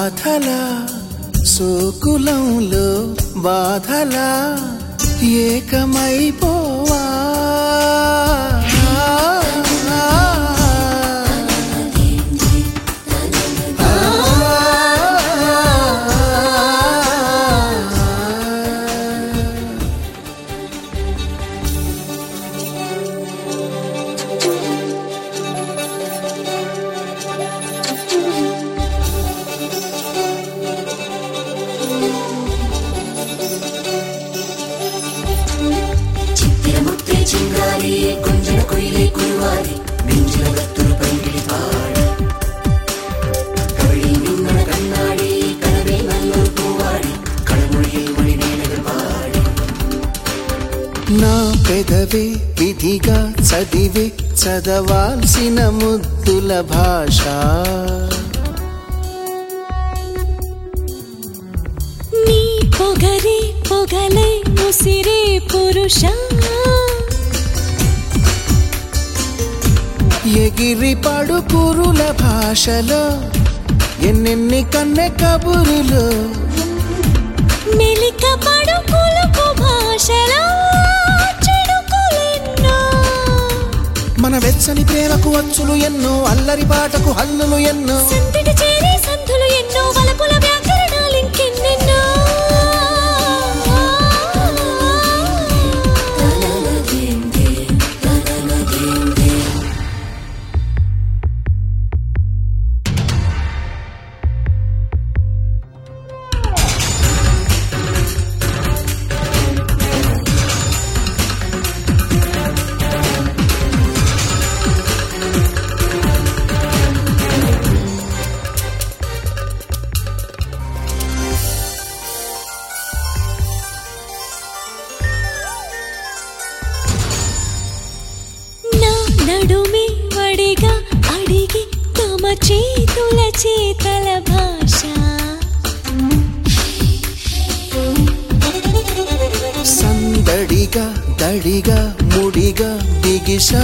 రాధలా సోకులంలో బాధలా ఏకమైపోవా చిత్తిర ముత్తే చింగారి కుంజన కొయిలే కురువాలి మించిన గత్తులు పైకిడి పాడి కవళి మిన్నన కన్నాడి కనవే నల్లు పూవాడి కడమొழியில் మణి నేనగ పాడి నా పెదవే విధిగా చదివే చదవాల్సిన ముద్దుల భాష నీ పొగరే పొగలై ముసిరే పురుష ఎగిరి పడుకురుల భాషలో ఎన్నెన్ని కన్నె కబురులు మెలిక పడుకులకు భాషలో చెడుకులెన్నో మన వెచ్చని ప్రేమకు వచ్చులు ఎన్నో అల్లరి పాటకు హల్లులు ఎన్నో సందడి చేరే సంధులు ఎన్నో వలపుల వ్యాకరణాలు ఇంకెన్నెన్నో నా నడుమే వడిగా అడిగి తమ చేతుల చేతల భాష సందడిగా దడిగా ముడిగా బిగిసా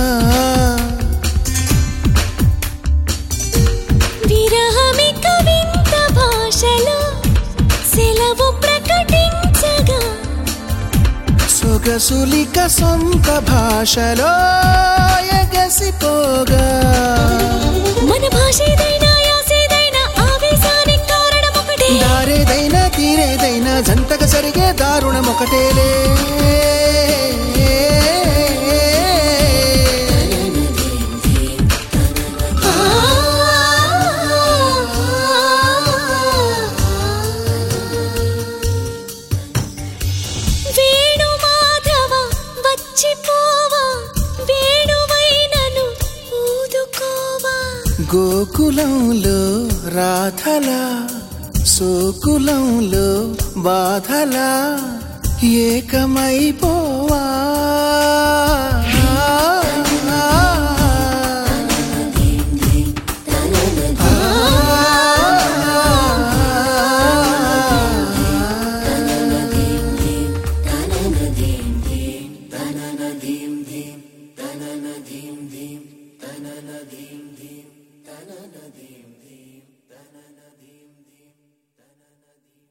విరహమిక వింత భాషలో సెలవు ప్రకటించగా సొగసులిక సొంత భాషలో ఎగసిపోగా మన భాష ఏదైనా యాసేదైనా ఆవేశానికి కారణం ఒకటే దారేదైనా తీరేదైనా జంటగా జరిగే దారుణం ఒకటేలే వేణు మాధవ వచ్చిపోవా వేణువైనను ఊదుకోవా గోకులంలో రాధలా సోకులంలో బాధలా ఏకమైపోవా ధీం ధీం